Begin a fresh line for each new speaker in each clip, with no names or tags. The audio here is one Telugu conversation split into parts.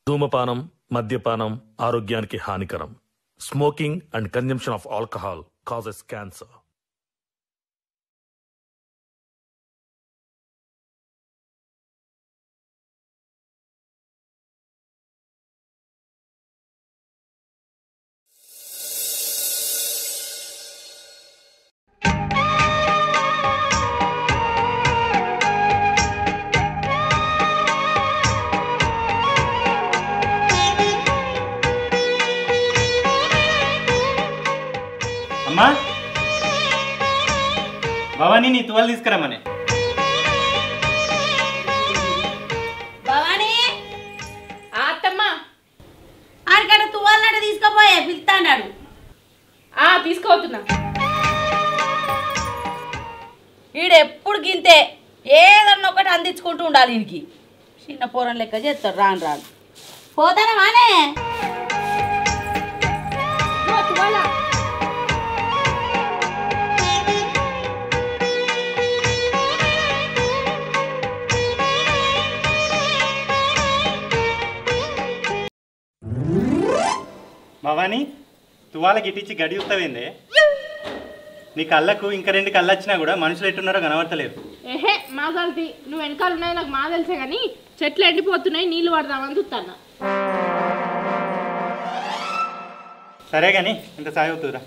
ధూమపానం మద్యపానం ఆరోగ్యానికి హానికరం smoking and consumption of alcohol causes cancer
అమ్మా భవానీ నీ తువాలు తీసుకురమ్మనే
భవానీ
ఆ అత్తమ్మ
ఆడికాడ తువ్వాలన్నాడు తీసుకుపోయే పిలుస్తాడాడు
ఆ తీసుకోవతున్నా
ఈడు ఎప్పుడు గింతే ఏదన్నా ఒకటి అందించుకుంటూ ఉండాలి ఈయనకి చిన్న పూరం లెక్క చేస్తాడు రాను రాను పోతానా మానే
భవానీ తువాలకి ఇటిచ్చి గడి ఉత్తవేందే నీ కళ్ళకు ఇంకా రెండు కళ్ళు వచ్చినా కూడా మనుషులు ఎట్టున్నారో కనబడతలేరు
ఏహే మా గల్తీ నువ్వు వెనకాల ఉన్నాయి నాకు మా తెలిసే కానీ చెట్లు ఎండిపోతున్నాయి నీళ్లు పడదామని చూస్తాను
సరే కానీ ఇంత సాయం అవుతుందిరా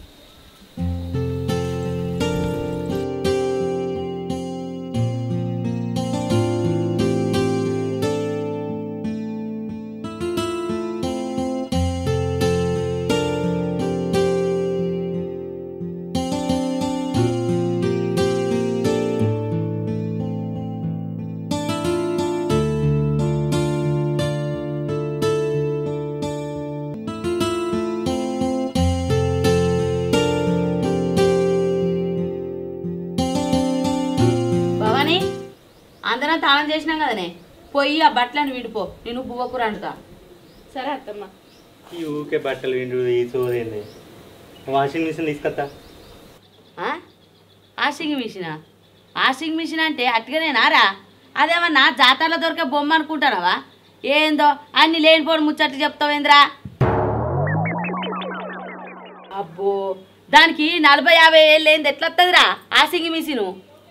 భవానీ అందరం తాళం చేసినాం కదనే పోయి ఆ బట్టలను విడిపో నేను బువ్వకూర అంటుతా
సరే అత్తమ్మ
ఈ ఊకే బట్టలు విండు ఈ సోదేంది వాషింగ్ మిషన్ తీసుకొస్తా
ఆ? వాషింగ్ మిషనా వాషింగ్ మిషన్ అంటే అట్టుగానేనారా అదేమన్నా జాతరలో దొరికే బొమ్మ అనుకుంటానవా ఏందో అన్ని లేనిపోని ముచ్చట్లు చెప్తావేంద్రా అబ్బో దానికి నలభై యాభై ఏళ్ళు ఏంది ఎట్లా వస్తుందిరా వాషింగ్ మిషను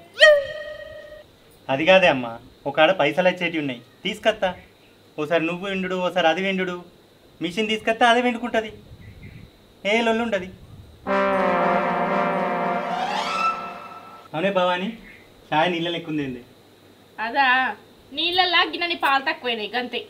అది కాదే అమ్మా ఒక ఆడ పైసలు వచ్చేటివి ఉన్నాయి తీసుకొస్తా ఓసారి నువ్వు విండు ఓసారి అది విండు మిషన్ తీసుకొస్తా అదే వెండుకుంటుంది ఏ లొల్లు ఉండదు అవునే భవాని చాయ్ నీళ్ళ లెక్కుంది
అదా నీళ్ళల్లా గిన్నెని పాలు తక్కువైనాయి గంతే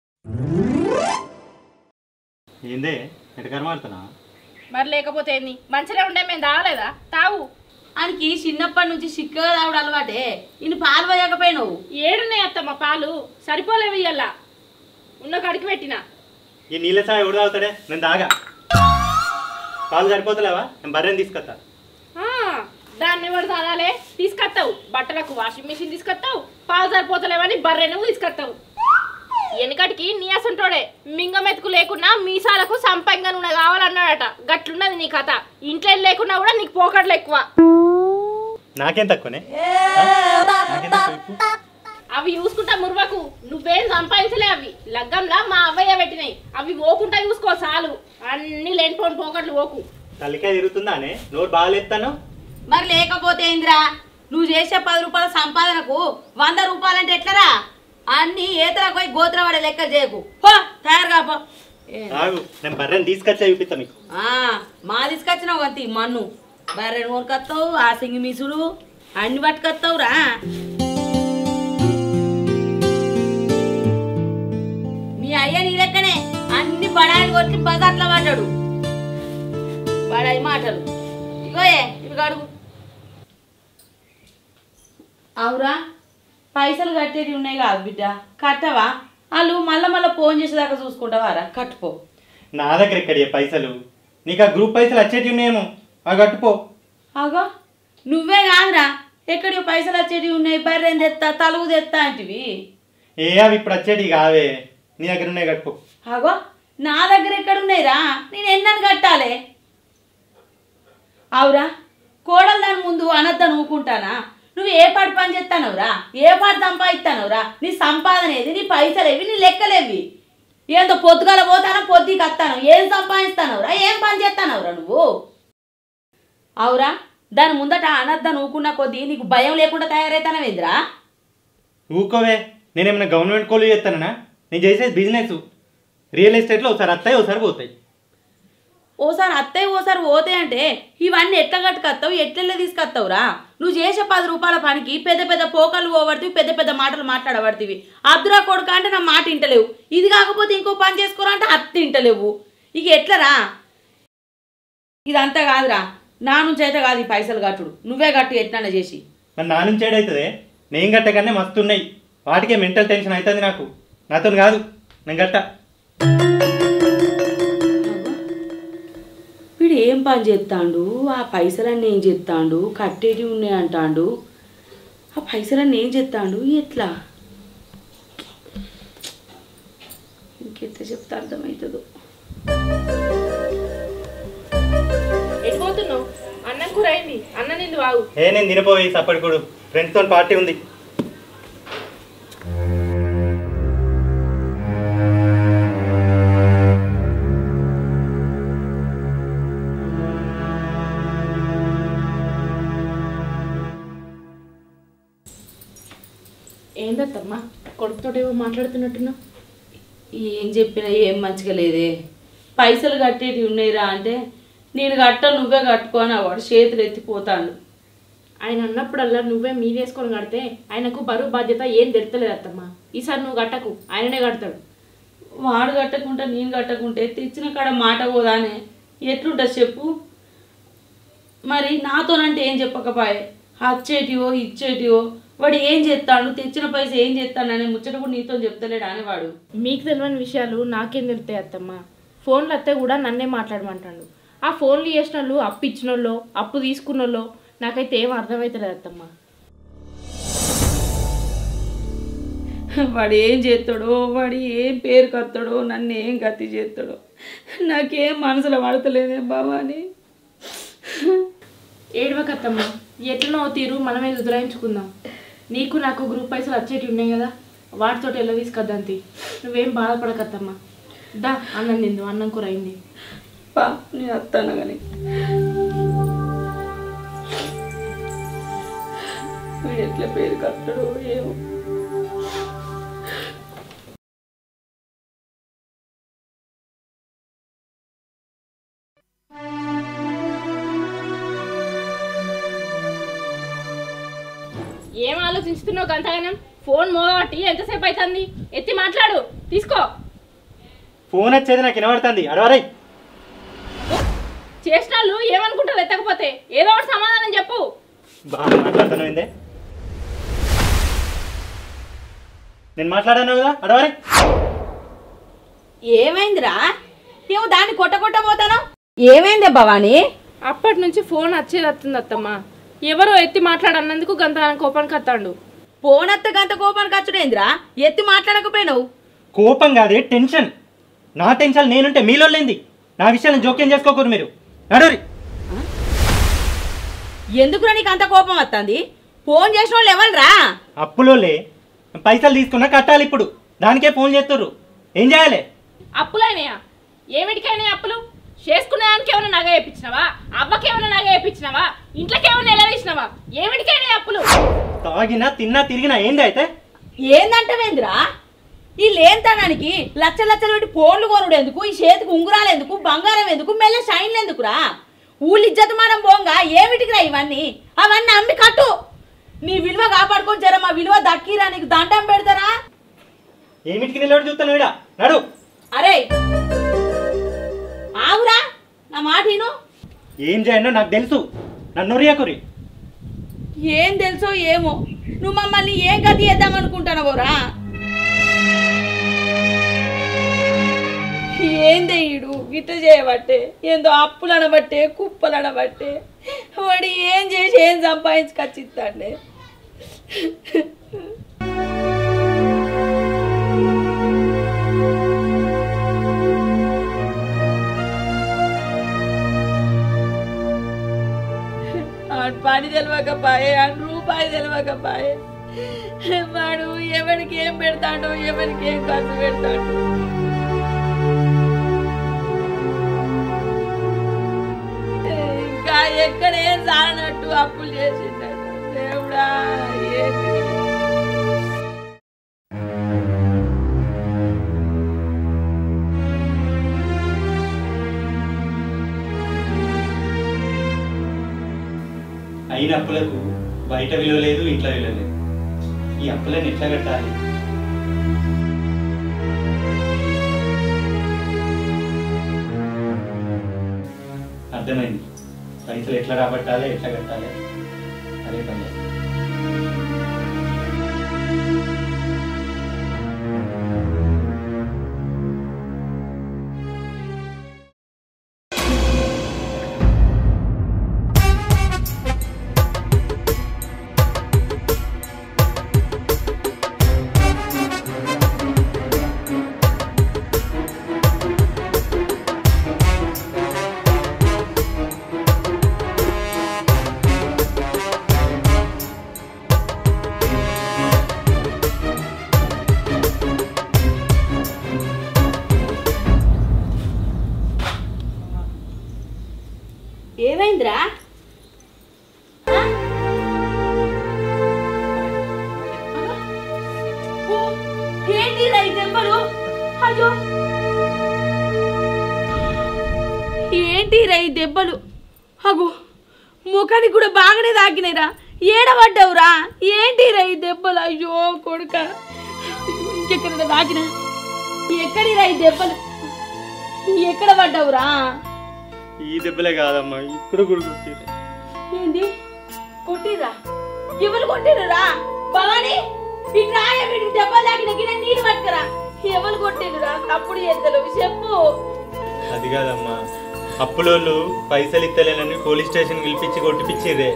ఏందే ఎటకారం ఆడుతున్నా
మరి లేకపోతే ఏంది మంచిగా ఉండే మేము తాగలేదా తావు
ఆయనకి చిన్నప్పటి నుంచి చిక్కగా తాగుడు అలవాటే ఇన్ని పాలు పోయకపోయినావు
ఏడున్నాయి అత్తమ్మ పాలు సరిపోలేవు ఇయ్యల్లా ఉన్న కడికి పెట్టినా
ఈ నీళ్ళ చాయ్ ఎవడు తాగుతాడే నేను తాగా పాలు సరిపోతలేవా నేను బర్రెని తీసుకొస్తా
ఆ, దాన్ని ఎవరు తాగాలే తీసుకొస్తావు బట్టలకు వాషింగ్ మిషన్ తీసుకొస్తావు పాలు సరిపోతలేవని బర్రె నువ్వు తీసుకొస్తావు వెనకటికి నీ అసంటోడే మింగ మెతుకు లేకున్నా మీసాలకు సంపంగా నూనె కావాలన్నాడట గట్లున్నది నీ కథ ఇంట్లో లేకున్నా కూడా నీకు పోకట్లు ఎక్కువ
నాకేం తక్కువనే ఆ? నాకేం తక్కువ ఇప్పుడు?
అవి చూసుకుంటా ముర్వకు నువ్వేం సంపాదించలే అవి లగ్గంలా మా అవ్వయ్య పెట్టినాయి అవి ఓకుంటా చూసుకో చాలు అన్ని లేనిపోని పోకట్లు ఓకు
తల్లికాయ తిరుగుతుందా అనే నోరు బాగాలేస్తాను
మరి లేకపోతే ఏందిరా నువ్వు చేసే పది రూపాయల సంపాదనకు వంద రూపాయలంటే ఎట్లరా అన్ని ఏతరా పోయి గోత్రవాడే లెక్క చేయకు పో తయారుగా పో ఏ,
ఆగు నేను బర్రెని తీసుకొచ్చా చూపిస్తా మీకు
ఆ, మా తీసుకొచ్చినావు అంతి మన్ను బర్రె నూరుకొస్తావు ఆసింగి మిసుడు అన్ని పట్టుకొస్తావురా మీ అయ్య నీ లెక్కనే అన్ని బడాయిలు కొట్టి బజార్లో పడ్డాడు బడాయి మాటలు ఇగోయే ఇవి అడుగు అవురా పైసలు కట్టేవి ఉన్నాయి కాదు బిడ్డ కట్టవా వాళ్ళు మళ్ళా మళ్ళీ ఫోన్ చేసేదాకా చూసుకుంటావారా కట్టుపో
నా దగ్గర ఎక్కడి పైసలు నీకు ఆ గ్రూప్ పైసలు వచ్చేటివి ఉన్నాయేమో ఆ కట్టుపో
అగో నువ్వే కాదురా ఎక్కడియో పైసలు వచ్చేటివి ఉన్నాయి బర్రెని తెత్తా తలుగు తెత్తా అంటివి
ఏ అవి ఇప్పుడు వచ్చేటివి కావే నీ దగ్గర ఉన్నాయి కట్టుకో
అగో నా దగ్గర ఎక్కడున్నాయిరా నేను ఎన్నని కట్టాలి అవురా కోడలు దాని ముందు అనద్దని ఊకుంటానా నువ్వు ఏ పాటు పని చేస్తానవురా ఏ పాటు సంపాదిస్తానవురా నీ సంపాదన ఏది నీ పైసలు ఏవి నీ లెక్కలేవి ఏందో పొద్దుగాల పోతానో పొద్దుకి వస్తాను ఏం సంపాదిస్తానవురా ఏం పని చేస్తానవురా నువ్వు అవురా దాని ముందట అనద్దా ఊకున్న కొద్దీ నీకు భయం లేకుండా తయారైతానవేంద్రా
ఊకోవే నేనేమైనా గవర్నమెంట్ కోళ్ళు చేస్తానా నేను చేసేది బిజినెస్ రియల్ ఎస్టేట్లో ఒకసారి వస్తాయి ఒకసారి పోతాయి
ఓసారి అత్తయ్య ఓసారి పోతే అంటే ఇవన్నీ ఎట్లా కట్టుకొస్తావు ఎట్లెళ్ళ తీసుకొస్తావురా నువ్వు చేసే పది రూపాయల పనికి పెద్ద పెద్ద పోకలు పోబడుతుంది పెద్ద పెద్ద మాటలు మాట్లాడబడుతుంది అద్దురా కొడుక అంటే నా మాట ఇంటలేవు ఇది కాకపోతే ఇంకో పని చేసుకోరా అంటే అత్త ఇంటలేవు ఇక ఎట్లరా ఇదంతా కాదురా నా నుంచి అయితే కాదు ఈ పైసలు కట్టుడు నువ్వే కట్టు ఎట్లన్నా చేసి
మరి నా నుంచి ఏడవుతుంది నేను గట్టకనే మస్తు ఉన్నాయి వాటికే మెంటల్ టెన్షన్ అవుతుంది నాకు నాతో కాదు నేను గట్ట
వీడు ఏం పని చేస్తాడు ఆ పైసలన్నీ ఏం చేస్తాడు కట్టేటి ఉన్నాయి అంటాడు ఆ పైసలన్నీ ఏం చేస్తాడు ఎట్లా ఇంకెట్లా చెప్తే అర్థమవుతుందో
ఎటు పోతున్నావు అన్నం కూర అయింది అన్నం నిండు వాగు
ఏ నేను తినపోయి సప్పటికుడు ఫ్రెండ్స్తో పార్టీ ఉంది
ఏందత్తమ్మా కొడుకుతోటేమో మాట్లాడుతున్నట్టున్నావు
ఏం చెప్పినా ఏం మంచిగా లేదే పైసలు కట్టేటి ఉన్నాయిరా అంటే నేను కట్ట నువ్వే కట్టుకొని వాడు చేతులు ఎత్తిపోతాడు
ఆయన అన్నప్పుడల్లా నువ్వే మీదేసుకొని కడితే ఆయనకు బరువు బాధ్యత ఏం తెడతలేదు అత్తమ్మా ఈసారి నువ్వు కట్టకు ఆయననే కడతాడు
వాడు కట్టకుంటే నేను కట్టకుంటే తెచ్చిన కాడ మాట పోదానే ఎట్లుంటుంది చెప్పు మరి నాతోనంటే ఏం చెప్పకపోయే అచ్చేటివో ఇచ్చేటివో వాడు ఏం చేస్తాడు తెచ్చిన పైసా ఏం చేస్తాడనే ముచ్చట కూడా నీతో చెప్తలేడు అనేవాడు
మీకు తెలియని విషయాలు నాకేం తెలుస్తాయి అత్తమ్మ ఫోన్లు అత్తే కూడా నన్నే మాట్లాడమంటాడు ఆ ఫోన్లు చేసిన వాళ్ళు అప్పు ఇచ్చిన వాళ్ళు అప్పు తీసుకున్న వాళ్ళు నాకైతే ఏం అర్థమవుతలేదు అత్తమ్మ
వాడు ఏం చేస్తాడో వాడు ఏం పేరు కత్తాడో నన్ను ఏం గతి చేస్తాడో నాకేం మనసులో పడతలేదే బాబా అని
ఏడవకత్తమ్మ ఎట్లనో తీరు మనమే దుదరాయించుకుందాం నీకు నాకు గ్రూప్ పైసలు వచ్చేటి ఉన్నాయి కదా వాటితో ఎలా తీసుకొద్దంతి నువ్వేం బాధపడకత్తమ్మా దా అన్నం తిందు అన్నం కూర అయింది
పా నేను వస్తాను కానీ వీడు ఎట్లా పేరు కట్టడో ఏమో
ఏం ఆలోచించుతున్నావు గంతగానం ఫోన్ మోగబట్టి ఎంతసేపు అవుతుంది ఎత్తి మాట్లాడు తీసుకో
ఫోన్ వచ్చేది నాకు వినబడుతుంది అడవరై
చేసిన వాళ్ళు ఏమనుకుంటారు ఎత్తకపోతే ఏదో ఒకటి సమాధానం చెప్పు
బాగా మాట్లాడుతున్నావు ఏందే నేను మాట్లాడాను కదా అడవరై
ఏమైందిరా ఏమో దాన్ని కొట్ట కొట్ట పోతాను ఏమైంది భవానీ
అప్పటి నుంచి ఫోన్ వచ్చేది వస్తుంది అత్తమ్మ ఎవరో ఎత్తి మాట్లాడన్నందుకు గంత కోపానికి వస్తాడు
పోనత్త గంత కోపానికి వచ్చుడేందిరా ఎత్తి మాట్లాడకపోయినావు
కోపం కాదే టెన్షన్ నా టెన్షన్ నేనుంటే మీలో లేంది నా విషయాన్ని జోక్యం చేసుకోకూరు మీరు నడవరి
ఎందుకురా నీకు అంత కోపం వస్తుంది ఫోన్ చేసిన వాళ్ళు ఎవరురా
అప్పులోలే పైసలు తీసుకున్నా కట్టాలి ఇప్పుడు దానికే ఫోన్ చేస్తుర్రు ఏం చేయాలి
అప్పులైనయా ఏమిటికైనా అప్పులు చేసుకునే దానికి ఏమైనా నగ వేయించినావా అవ్వకి ఏమైనా నగ వేయించినావా ఇంట్లోకి ఏమైనా నిలవేసినావా ఏమిటికైనా అప్పులు
తాగినా తిన్నా తిరిగినా ఏంది అయితే
ఏందంటవేందిరా ఈ లేనితనానికి లచ్చ లచ్చలు పెట్టి ఫోన్లు కొనుడు ఎందుకు ఈ చేతికి ఉంగురాలు ఎందుకు బంగారం ఎందుకు మెల్ల షైన్లు ఎందుకురా ఊళ్ళు ఇజ్జత మనం పోంగా ఏమిటికిరా ఇవన్నీ అవన్నీ అమ్మి కట్టు నీ విలువ కాపాడుకొని జర మా విలువ దక్కిరా నీకు దండం పెడతారా
ఏమిటికి నిలబడి చూస్తాను వీడ నడు
అరే ఆవురా నా మాట విను
ఏం చేయండో నాకు తెలుసు నన్ను రియకురి
ఏం తెలుసో ఏమో నువ్వు మమ్మల్ని ఏం గతి చేద్దాం అనుకుంటున్నావురా ఏందే ఈడు గిట్ట చేయబట్టే ఏందో అప్పులు అనబట్టే కుప్పలు అనబట్టే వాడు ఏం చేసి ఏం సంపాదించుకొచ్చిస్తాడే ఆడు పని తెలియకపాయే ఆడు రూపాయి తెలియకపాయే వాడు ఎవరికి ఏం పెడతాడో ఎవరికి ఏం ఖర్చు పెడతాడో ఎక్కడే సాలనట్టు అప్పులు చేసిండట దేవుడా ఏంటి
అయిన అప్పులకు బయట విలువ లేదు ఇంట్లో విలువ లేదు ఈ అప్పులను ఎట్లా కట్టాలి అర్థమైంది పైసలు ఎట్లా రాబట్టాలి ఎట్లా కట్టాలి అదే పని
ఏమైందిరా ఆ? ఓ, ఏంటిరా ఈ దెబ్బలు అయ్యో ఏంటిరా ఈ దెబ్బలు అగో ముఖానికి కూడా బాగానే తాకినాయిరా ఏడబడ్డావురా ఏంటిరా ఈ దెబ్బలు అయ్యో కొడుక ఇంకెక్కడ తాకినా ఎక్కడిరా ఈ దెబ్బలు ఎక్కడ పడ్డావురా
ఈ దెబ్బలే కాదమ్మా ఇక్కడ కూడా కొట్టిర్రు.
ఏంది కొట్టిరా ఎవరు కొట్టిరురా భవాని ఇట్లా వీడికి దెబ్బలు తాకిన గిన్నె నీళ్ళు పట్టుకురా ఎవరు కొట్టిరురా అప్పుడు ఎద్దలు చెప్పు
అది కాదమ్మా అప్పులోళ్ళు పైసలు ఇస్తలేనని పోలీస్ స్టేషన్ పిలిపించి కొట్టిపిచ్చిర్రే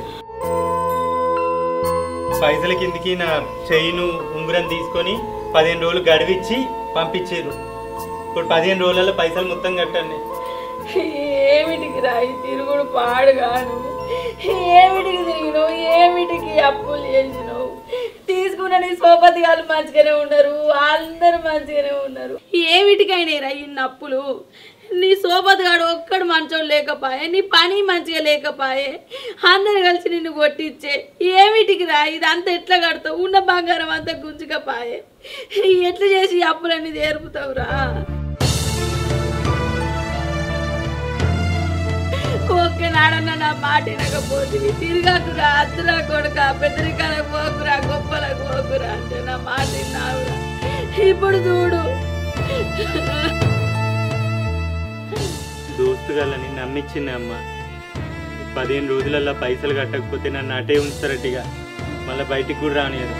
పైసల కిందికి నా చైను ఉంగరం తీసుకొని పదిహేను రోజులు గడివిచ్చి పంపించారు ఇప్పుడు పదిహేను రోజులలో పైసలు మొత్తం కట్టండి
ఏమిటికి రాయి తిరుగుడు పాడుగాను ఏమిటికి తిరిగినావు ఏమిటికి అప్పులు చేసినావు తీసుకున్న నీ సోపతి గారు మంచిగానే ఉన్నారు అందరు మంచిగానే ఉన్నారు ఏమిటికైనా రా ఇన్ని అప్పులు నీ సోపతిగాడు ఒక్కడు మంచోడు లేకపాయే నీ పని మంచిగా లేకపాయే అందరు కలిసి నిన్ను కొట్టించే ఏమిటికి రా ఇదంతా ఎట్లా కడతావు ఉన్న బంగారం అంతా గుంజుకపాయే ఎట్లా చేసి ఈ అప్పులన్నీ తీరుపుతావురా ఒక్కనాడన్న నా మాట వినకపోతే తిరగకురా అద్దురా కొడుక పెద్దరికాలకు పోకురా గొప్పలకు పోకురా అంటే నా మాట విన్నావురా ఇప్పుడు చూడు
దోస్తు గలని నమ్మిచ్చింది అమ్మ పదిహేను రోజులలో పైసలు కట్టకపోతే నన్ను అటే ఉంచుతారటిగా మళ్ళీ బయటికి కూడా రానియరు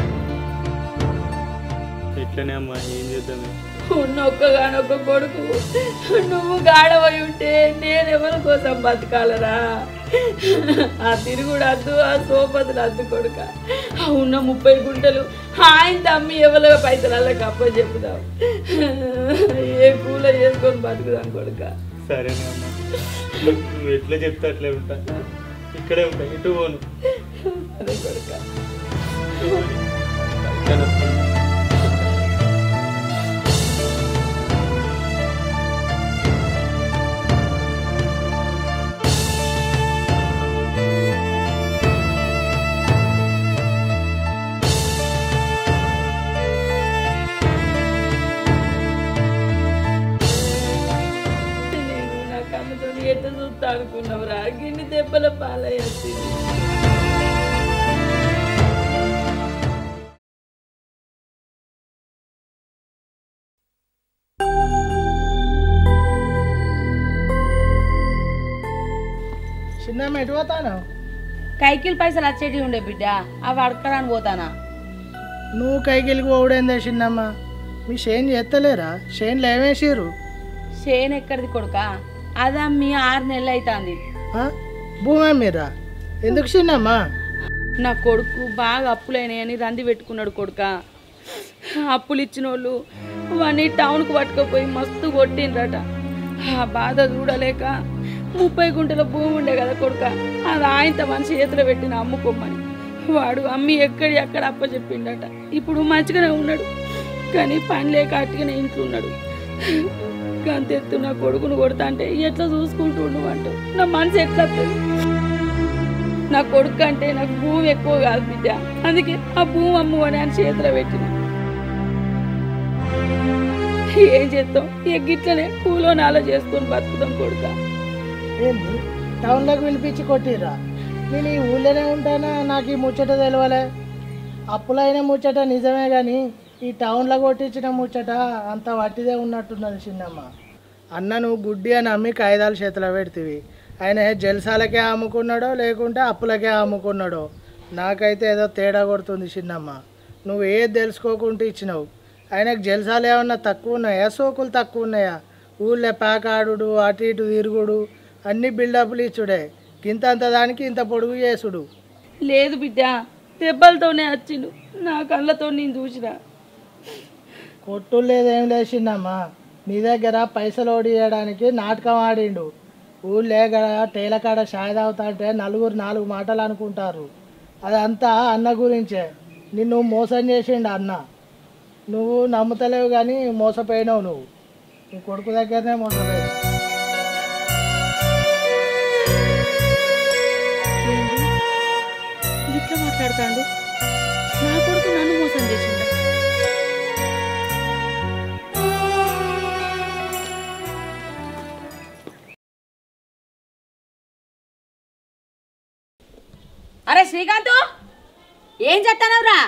ఎట్లనే అమ్మా ఏం చేద్దామే
ఉన్న ఒక్కగానొక్క కొడుకు నువ్వు గాడవై ఉంటే నేను ఎవరి కోసం బతకాలరా ఆ తిరుగుడు అద్దు ఆ సోపతులు అద్దు కొడుక ఆ ఉన్న ముప్పై గుంటలు ఆయన తమ్మి ఎవరి పైసలలో కప్ప చెప్పుదాం ఏ కూల చేసుకొని బతుకుదాం కొడుక
సరేనే అమ్మా నువ్వు ఎట్లా చెప్తే అట్లే ఉంటా ఇక్కడే ఉంటా ఇటు పోను
అదే కొడుక
ఇక్కడ వస్తాను.
నేను నా కన్నుతో ఎట్ట చూస్తా అనుకున్నావురా గిన్నె దెబ్బల పాలయ్యింది
చిన్నమ్మ ఎటు పోతాను
కైకిల్ పైసలు వచ్చేటివి ఉండే బిడ్డ అవి అడగడానికి పోతానా
నువ్వు కైకిలికి పోవడేందే చిన్నమ్మ మీ షేన్ చేస్తలేరా షేన్లు ఏమేసిర్రు
చేను ఎక్కడిది కొడుక అదమ్మి ఆరు నెలలు అవుతుంది
ఆ? భూమి మీరా ఎందుకు చిన్నమ్మ
నా కొడుకు బాగా అప్పులైనాయని రంది పెట్టుకున్నాడు కొడుక అప్పులు ఇచ్చిన వాళ్ళు వాడిని టౌన్కి పట్టుకుపోయి మస్తు కొట్టిండ్రట ఆ బాధ చూడలేక ముప్పై గుంటల భూమి ఉండే కదా కొడుక అది ఆయనతో మన చేతిలో పెట్టిన అమ్ముకోమని వాడు అమ్మి ఎక్కడి ఎక్కడ అప్ప చెప్పిండట ఇప్పుడు మంచిగానే ఉన్నాడు కానీ పని లేక అట్టుగానే ఇంట్లో ఉన్నాడు గంతెత్తు నా కొడుకును కొడతా అంటే ఎట్లా చూసుకుంటూ అంటూ నా మనసు ఎట్లా వస్తుంది? నా కొడుకు అంటే నాకు భూమి ఎక్కువ కాదు బిడ్డ అందుకే ఆ భూమి అమ్ముకొని అని చేతిలో పెట్టిన ఏం చేస్తాం ఇక గిట్లనే కూలో నాలో చేసుకొని బతుకుతాం కొడుక
ఏంది టౌన్లోకి పిలిపించి కొట్టిర్రా నేను ఈ ఊళ్ళోనే ఉంటానా నాకు ఈ ముచ్చట తెలియలే అప్పులైన ముచ్చట నిజమే కానీ ఈ టౌన్లో కొట్టించిన ముచ్చట అంత వట్టిదే ఉన్నట్టున్నది చిన్నమ్మ అన్న నువ్వు గుడ్డి అని అమ్మి కాగితాలు చేతిలో పెడితివి ఆయన జల్సాలకే అమ్ముకున్నాడో లేకుంటే అప్పులకే అమ్ముకున్నాడో నాకైతే ఏదో తేడా కొడుతుంది చిన్నమ్మ నువ్వు ఏది తెలుసుకోకుండా ఇచ్చినావు ఆయనకు జల్సాలు ఏమన్నా తక్కువ ఉన్నాయా సోకులు తక్కువ ఉన్నాయా ఊళ్ళో పేకాడుడు అటు ఇటు తిరుగుడు అన్ని బిల్డప్లు ఇచ్చుడే ఇంత అంత దానికి ఇంత పొడుగు చేసుడు
లేదు బిడ్డ దెబ్బలతోనే వచ్చిండు నా కళ్ళతో నేను చూసిన
కొట్టు లేదేం లేచిందమ్మా నీ దగ్గర పైసలు ఓడియడానికి నాటకం ఆడిండు ఊళ్ళో గడ టేలకాడ షాయ్ తాగుతా అంటే నలుగురు నాలుగు మాటలు అనుకుంటారు అదంతా అన్న గురించే నిన్ను మోసం చేసిండు అన్న నువ్వు నమ్ముతలేవు కానీ మోసపోయినావు నువ్వు నీ కొడుకు దగ్గరనే మోసపోయావు
ఇట్లా మాట్లాడతాడు నా కొడుకు నన్ను మోసం చేసిందా అరే శ్రీకాంత్ ఏం చేస్తానవురా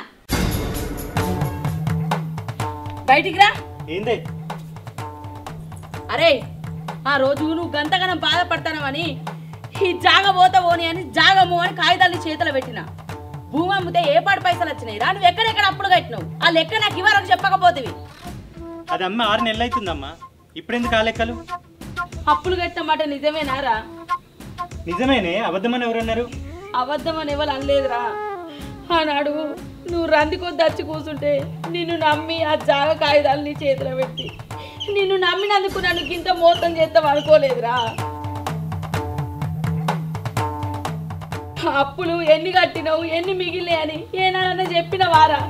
బయటికి రా
ఏందే
అరే ఆ రోజు నువ్వు గంతగనం బాధపడతానవని ఈ జాగ పోతా పోని అని జాగము అని కాగితాలు చేతిలో పెట్టిన భూమి అమ్మితే ఏ పాడు పైసలు వచ్చినాయి రా నువ్వు ఎక్కడెక్కడ అప్పులు కట్టినావు ఆ లెక్క నాకు ఇవరకు చెప్పకపోతివి
అది అమ్మ ఆరు నెలలు అవుతుందమ్మా ఇప్పుడెందుకు ఆ లెక్కలు
అప్పులు కట్టిన మాట నిజమేనారా
నిజమేనే అబద్ధమని ఎవరన్నారు
అబద్ధం అని ఎవరు అనలేదురా ఆనాడు నువ్వు రందికొద్ది వచ్చి కూర్చుంటే నిన్ను నమ్మి ఆ జాగ కాగితాలు నీ చేతిలో పెట్టి నిన్ను నమ్మినందుకు నన్ను ఇంత మోసం చేస్తాం అనుకోలేదురా అప్పులు ఎన్ని కట్టినావు ఎన్ని మిగిలినాయి అని ఏనాడన్నా చెప్పిన వారా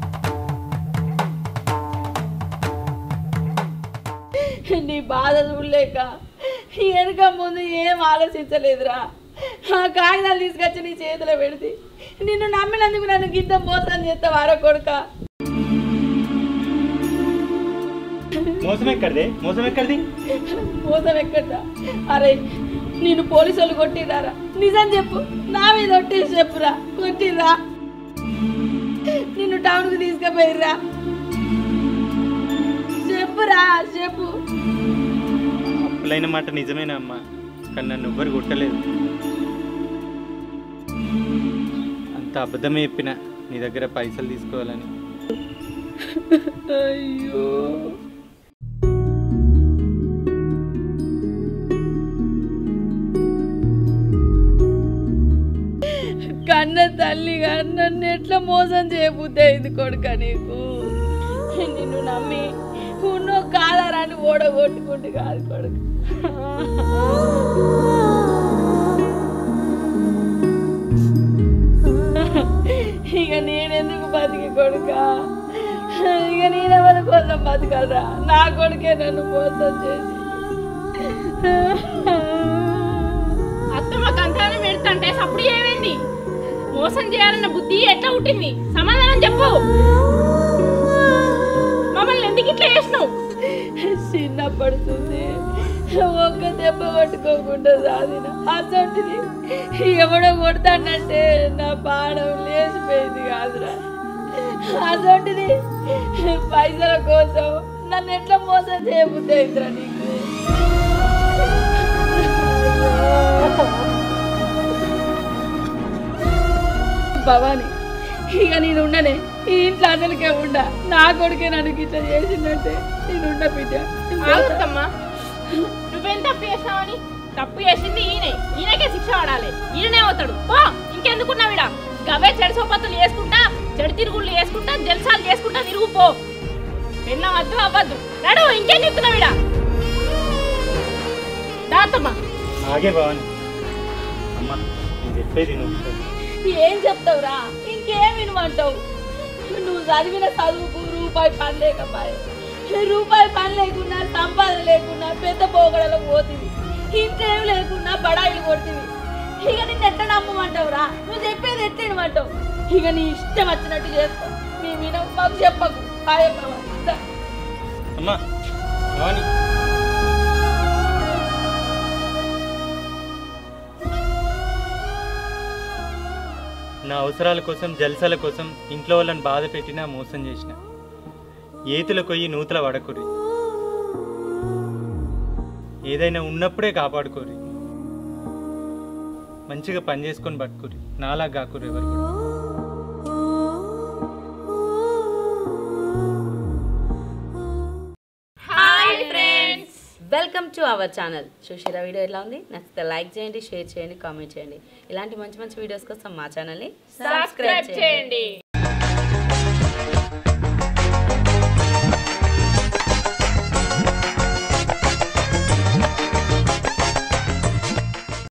నీ బాధ చూడలేక వెనుక ముందు ఏం ఆలోచించలేదురా ఆ కాగితాలు తీసుకొచ్చి నీ చేతిలో పెడితే నిన్ను నమ్మినందుకు నన్ను గింత మోసం చేస్తావారా కొడుక
మోసం ఎక్కడిదే మోసం ఎక్కడిది
మోసం ఎక్కడా అరే నేను పోలీసు వాళ్ళు కొట్టిరారా నిజం చెప్పు నా మీద ఒట్టేసి చెప్పురా కొట్టిరా నిన్ను టౌన్కి తీసుకుపోయిర్రా చెప్పురా చెప్పు
అప్పులైన మాట నిజమేనా అమ్మా కానీ నన్ను ఎవ్వరు కొట్టలేదు అంత అబద్ధమే చెప్పిన నీ దగ్గర పైసలు తీసుకోవాలని
అయ్యో కన్న తల్లిగా నన్ను ఎట్లా మోసం చేయబుద్ది అయింది కొడుక నీకు నిన్ను నమ్మి ఉన్నో కాలారాన్ని ఓడగొట్టుకుంటు కాదు కొడుకు ఇక నేనెందుకు బతికి కొడుక ఇక నేనెవరి కోసం బతకరా నా కొడుకే నన్ను మోసం చేసి
అత్తమ్మ కంకాలం పెడుతుంటే సప్పుడు ఏమైంది మోసం చేయాలన్న బుద్ధి ఎట్లా పుట్టింది సమాధానం చెప్పు మమ్మల్ని ఎందుకు ఇట్లా చేసినావు
చిన్నపడుతుంది ఒక్క దెబ్బ పట్టుకోకుండా సాధిన అసంటిది ఎవడో కొడతానంటే నా పాడం లేచిపోయింది కాదురా అసంటిది పైసల కోసం నన్ను ఎట్లా మోసం చేయబుద్ది అయిందిరా నీకు భవాని ఇక నేను ఉండనే ఈ ఇంట్లో అసలుకే ఉండ నా కొడుకే నన్ను ఇట్లా చేసిందంటే నేను ఉండ బిడ్డ
ఆగుతమ్మా నువ్వేం తప్పు చేసినావని తప్పు చేసింది ఈయనే ఈయనకే శిక్ష పడాలి ఈయననే అవుతాడు పో ఇంకెందుకున్నావిడ గవే చెడు సోపత్తులు వేసుకుంటా చెడు తిరుగుళ్ళు వేసుకుంటా జల్సాలు చేసుకుంటా తిరుగు పో పెళ్ళం వద్దు అవ్వద్దు నడు ఇంకేం చెప్తున్నావిడ దాతమ్మా
ఆగే భవాని అమ్మా నేను చెప్పేది నువ్వు
ఏం చెప్తావురా ఇంకేం వినమంటావు నువ్వు చదివిన చదువుకు రూపాయి పని లేకపోయే రూపాయి పని లేకున్నా సంపాదన లేకున్నా పెద్ద పోగడలకు పోతుంది ఇంకేం లేకున్నా బడాయిలు కొడుతుంది ఇక నిన్ను ఎట్లా నమ్మమంటావురా నువ్వు చెప్పేది ఎట్లా వినమంటావు ఇక నీ ఇష్టం వచ్చినట్టు చేస్తావు నీ మీద మాకు చెప్పకు హాయ్ బాబా. దా.
అమ్మా భవాని నా అవసరాల కోసం జల్సాల కోసం ఇంట్లో వాళ్ళని బాధ పెట్టినా మోసం చేసిన ఏతుల కొయ్యి నూతల పడకురి ఏదైనా ఉన్నప్పుడే కాపాడుకోరి మంచిగా పని చేసుకొని పట్టుకురి నాలా కాకురు ఎవరు కూడా
hi friends welcome to our channel చూసిరా వీడియో ఎలా ఉంది నచ్చితే లైక్ చేయండి షేర్ చేయండి కామెంట్ చేయండి ఇలాంటి మంచి మంచి వీడియోస్ కోసం మా ఛానల్ని
సబ్స్క్రైబ్ చేయండి